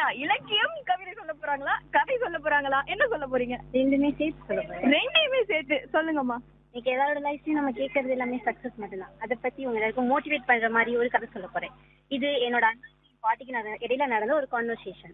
இலக்கியம் கவிதை சொல்ல போறாங்களா கதை சொல்ல போறாங்களா என்ன சொல்ல போறீங்க ரெண்டுமே சேர்த்து சொல்ல போறேன் ரெண்டையுமே சேர்த்து சொல்லுங்கம்மா இன்னைக்கு எல்லாரோட லைஃப்லயும் நம்ம கேட்கறது எல்லாமே சக்சஸ் மட்டும்தான் அதை பத்தி உங்க எல்லாருக்கும் மோட்டிவேட் பண்ற மாதிரி ஒரு கதை சொல்ல போறேன் இது என்னோட அண்ணன் பாட்டிக்கு நட- இடையில நடந்த ஒரு கான்வர்சேஷன்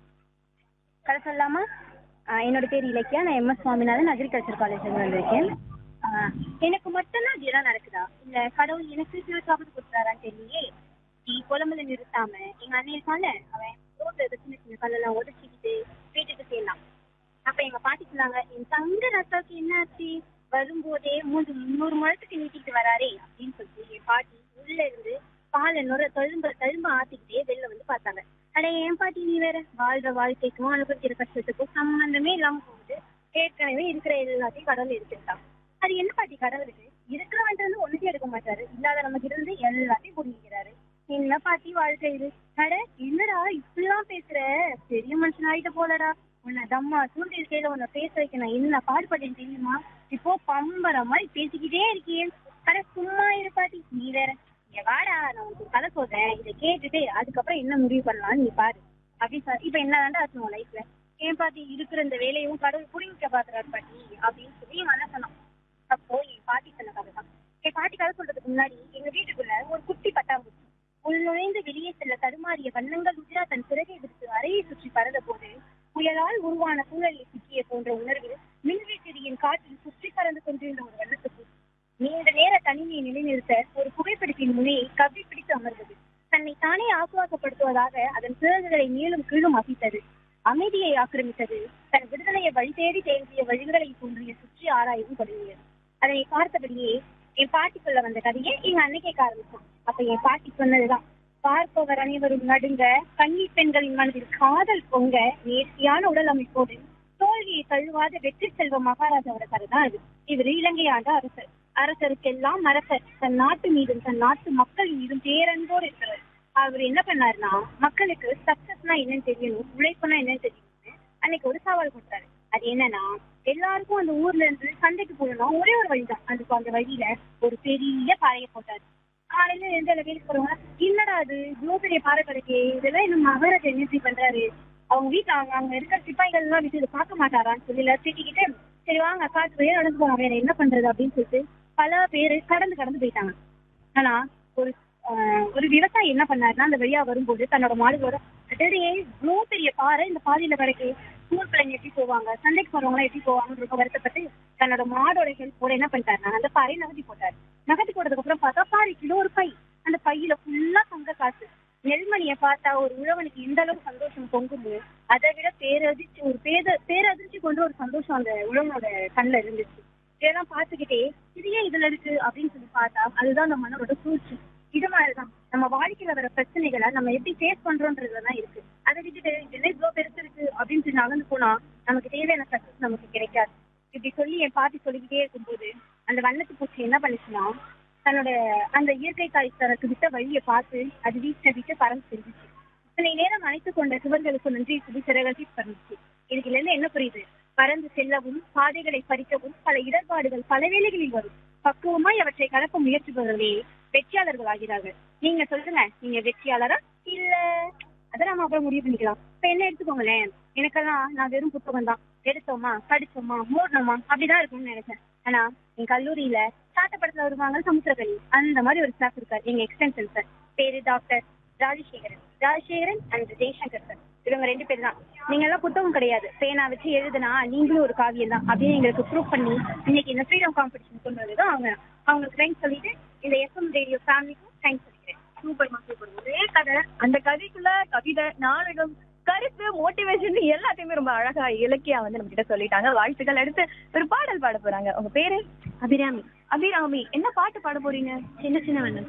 கதை சொல்லாமா ஆஹ் என்னோட பேர் இலக்கியா நான் எம்எஸ் சுவாமிநாதன் அக்ரிகல்ச்சர் காலேஜ்ல வந்திருக்கேன் ஆஹ் எனக்கு மட்டும்தான் இப்படியெல்லாம் நடக்குதா இல்ல கடவுள் எனக்கு சிவக்காவது கொடுத்தாரான்னு தெரியலையே நீ குழம்புல நிறுத்தாம எங்க அண்ணன் இருக்கான்ல அவன் ரோட்ல இருக்க சின்ன சின்ன கல்லெல்லாம் உதச்சிக்கிட்டு வீட்டுக்கு சேர்ந்தான் அப்ப எங்க பாட்டி சொன்னாங்க என் தங்க ரத்தாவுக்கு என்ன ஆச்சு வரும்போதே மூன்று முந்நூறு முழத்துக்கு நீட்டிட்டு வராரே அப்படின்னு சொல்லிட்டு என் பாட்டி உள்ள இருந்து பால் என்னோட தழும்ப தழும்ப ஆத்திக்கிட்டே வெளில வந்து பார்த்தாங்க அட என் பாட்டி நீ வேற வாழ்ற வாழ்க்கைக்கும் அனுபவிக்கிற கஷ்டத்துக்கும் சம்பந்தமே இல்லாம போகுது ஏற்கனவே இருக்கிற எல்லாத்தையும் கடவுள் எடுத்துட்டான் அது என்ன பாட்டி கடவுளுக்கு இருக்கிறவன் வந்து ஒண்ணுத்தையும் எடுக்க மாட்டாரு இல்லாத நமக்கு இருந்து எல்லாத்தையும் புரிஞ்சுக்கிறாரு என்ன பாட்டி வாழ்க்கை இது அட என்னடா இப்படிலாம் பேசுற பெரிய மனுஷன் ஆயிட்ட போலடா உன்னை தம்மா சூழ்நிலை இருக்கையில உன்னை பேச வைக்க நான் என்ன பாடுபட்டேன் தெரியுமா இப்போ பம்பர மாதிரி பேசிக்கிட்டே இருக்கியே அட சும்மா இரு பாட்டி நீ வேற இங்க வாடா நான் உனக்கு ஒரு கதை சொல்றேன் இதை கேட்டுட்டு அதுக்கப்புறம் என்ன முடிவு பண்ணலாம்னு நீ பாரு அப்படின்னு சொல் இப்ப என்ன தாண்டா ஆச்சு உன் லைஃப்ல ஏன் பாட்டி இருக்கிற இந்த வேலையும் கடவுள் புரிஞ்சுக்க பாக்குறாரு பாட்டி அப்படின்னு சொல்லி என் அண்ணன் சொன்னான் அப்போ என் பாட்டி சொன்ன கதை தான் என் பாட்டி கதை சொல்றதுக்கு முன்னாடி எங்க வீட்டுக்குள்ள ஒரு குட்டி பட்டாம்பூச்சி உள் நுழைந்து வெளியே செல்ல தடுமாறிய வண்ணங்கள் உஜரா தன் சிறகை விடுத்து அறையை சுற்றி பறந்த போது புயலால் உருவான சூழலில் சிக்கிய போன்ற உணர்வில் மின்வீழ்ச்சியின் காற்றில் சுற்றி பறந்து கொண்டிருந்த ஒரு வண்ணத்துக்கு நீண்ட நேர தனிமையை நிலைநிறுத்த ஒரு புகைப்பிடிப்பின் முனையை கவ்வி பிடித்து அமர்ந்தது தன்னை தானே ஆசுவாசப்படுத்துவதாக அதன் சிறகுகளை மேலும் கீழும் அசைத்தது அமைதியை ஆக்கிரமித்தது தன் விடுதலையை வழி தேடி தேடிய வழிகளை தோன்றிய சுற்றி ஆராயவும் தொடங்கியது அதனை பார்த்தபடியே என் பாட்டி சொல்ல வந்த கதையை எங்க அன்னை கேட்க ஆரம்பிச்சோம் அப்ப என் பாட்டி சொன்னதுதான் பார்ப்பவர் அனைவரும் நடுங்க கன்னி பெண்களின் மனதில் காதல் பொங்க நேர்த்தியான உடல் அமைப்போடு தோல்வியை தழுவாத வெற்றி செல்வ மகாராஜாவோட கதை தான் அது இவர் இலங்கை ஆண்ட அரசர் அரசருக்கெல்லாம் மரசர் தன் நாட்டு மீதும் தன் நாட்டு மக்கள் மீதும் பேரன்போடு இருக்கிறார் அவர் என்ன பண்ணாருன்னா மக்களுக்கு சக்சஸ்னா என்னன்னு தெரியணும் உழைப்புனா என்னன்னு தெரியணும் அன்னைக்கு ஒரு சவால் கொடுத்தாரு அது என்னன்னா எல்லாருக்கும் அந்த ஊர்ல இருந்து சண்டைக்கு போகணும் ஒரே ஒரு வழிதான் அதுக்கு அந்த வழியில ஒரு பெரிய பாறையை போட்டாரு காலையில எந்த வேலைக்கு போறவங்க என்னடா அது இவ்வளவு பெரிய பாறை கிடைக்கே இதெல்லாம் இன்னும் மகாராஜா என்ன இப்படி பண்றாரு அவங்க வீட்டுல அவங்க அங்க இருக்கிற சிப்பாய்கள் எல்லாம் விட்டு இதை பார்க்க மாட்டாரான்னு சொல்லி எல்லாம் திட்டிக்கிட்டு சரி வாங்க காட்டு போய் நடந்து போலாம் வேற என்ன பண்றது அப்படின்னு சொல்லிட்டு பல பேரு கடந்து கடந்து போயிட்டாங்க ஆனா ஒரு ஆஹ், ஒரு விவசாயி என்ன பண்ணாருன்னா அந்த வழியா வரும்போது தன்னோட மாடுகளோட அடடே இவ்வளவு பெரிய பாறை இந்த பாதையில கிடைக்கு ஸ்கூல் பிள்ளைங்க எப்படி போவாங்க சண்டைக்கு போறவங்க எப்படி போவாங்கன்னு ரொம்ப வருத்தப்பட்டு தன்னோட மாடோட ஹெல்ப்போட என்ன பண்ணிட்டாருன்னா அந்த பாறையை நகர்த்தி போட்டாரு நகர்த்தி போட்டதுக்கு அப்புறம் பார்த்தா பாறை கிலோ ஒரு பை அந்த பையில ஃபுல்லா தங்க காசு நெல்மணியை பார்த்தா ஒரு உழவனுக்கு எந்த அளவுக்கு சந்தோஷம் பொங்குது அதை விட பேரதிர்ச்சி ஒரு பேத பேரதிர்ச்சி கொண்டு ஒரு சந்தோஷம் அந்த உழவனோட கண்ணுல இருந்துச்சு இதெல்லாம் பார்த்துக்கிட்டே இது ஏன் இதுல இருக்கு அப்படின்னு சொல்லி பார்த்தா அதுதான் அந்த மனோட சூழ்ச்சி இது மாதிரிதான் நம்ம வாழ்க்கையில வர பிரச்சனைகளை நம்ம எப்படி ஃபேஸ் பண்றோன்றதுலதான் இருக்கு அதை விட்டுட்டு என்ன இவ்வளவு பெருசு இருக்கு அப்படின்னு சொல்லி நகர்ந்து போனா நமக்கு தேவையான சக்சஸ் நமக்கு கிடைக்காது இப்படி சொல்லி என் பாட்டி சொல்லிக்கிட்டே இருக்கும்போது அந்த வண்ணத்து பூச்சி என்ன பண்ணுச்சுன்னா தன்னோட அந்த இயற்கை காய்ச்சலுக்கு விட்ட வழியை பார்த்து அது வீட்டை விட்டு பறந்து செஞ்சுச்சு இத்தனை நேரம் அணைத்துக் கொண்ட சுவர்களுக்கு நன்றி சொல்லி சிறகட்டி பறந்துச்சு இதுல இருந்து என்ன புரியுது பறந்து செல்லவும் பாதைகளை பறிக்கவும் பல இடர்பாடுகள் பல வேளைகளில் வரும் பக்குவமாய் அவற்றை கலப்ப முயற்சிப்பவர்களே வெற்றியாளர்கள் ஆகிறார்கள் நீங்க சொல்லுங்க நீங்க வெற்றியாளரா இல்ல அதை நம்ம அப்புறம் முடிவு பண்ணிக்கலாம் இப்ப என்ன எடுத்துக்கோங்களேன் எனக்கெல்லாம் நான் வெறும் புத்தகம் தான் எடுத்தோமா படிச்சோமா மூடணுமா அப்படிதான் இருக்கும்னு நினைச்சேன் ஆனா என் கல்லூரியில சாட்ட படத்துல வருவாங்க சமுத்திரக்கணி அந்த மாதிரி ஒரு ஸ்டாஃப் இருக்காரு எங்க எக்ஸ்டென்ஷன் சார் பேரு doctor Rajasekaran Rajasekaran and Jaishankar sir இவங்க ரெண்டு பேர் தான் நீங்க எல்லாம் புத்தகம் கிடையாது பேனா வச்சு எழுதுனா நீங்களும் ஒரு காவியம் தான் அப்படின்னு எங்களுக்கு ப்ரூவ் பண்ணி இன்னைக்கு இந்த ஃப்ரீடம் காம்படிஷன் கொண்டு வந்தது அவங்க அவங்களுக்கு தேங்க்ஸ் சொல்லிட்டு இந்த எஃப்எம் ரேடியோ ஃபேமிலிக்கும் தேங்க்ஸ் சொல்லிக்கிறேன் சூப்பர் சூப்பர் ஒரே கதை அந்த கதைக்குள்ள கவிதை நாடகம் கருத்து மோட்டிவேஷன் எல்லாத்தையுமே ரொம்ப அழகா இலக்கியா வந்து நம்ம கிட்ட சொல்லிட்டாங்க வாழ்த்துக்கள் அடுத்து ஒரு பாடல் பாட போறாங்க உங்க பேரு அபிராமி அபிராமி என்ன பாட்டு பாட போறீங்க சின்ன சின்ன வண்ணம்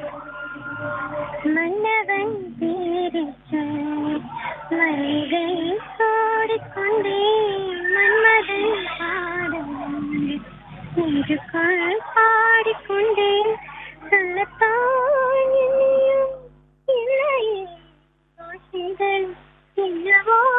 மன்னவன் பேரை சொல்லி மல்லிகை சோடிக்கொண்டே மன்மதன் பாடம் நெஞ்சுக்குள் பாடிக்கொண்டேன் சொல்லத்தான் என்னையும் இல்லையே ஆசைகள் என்னவோ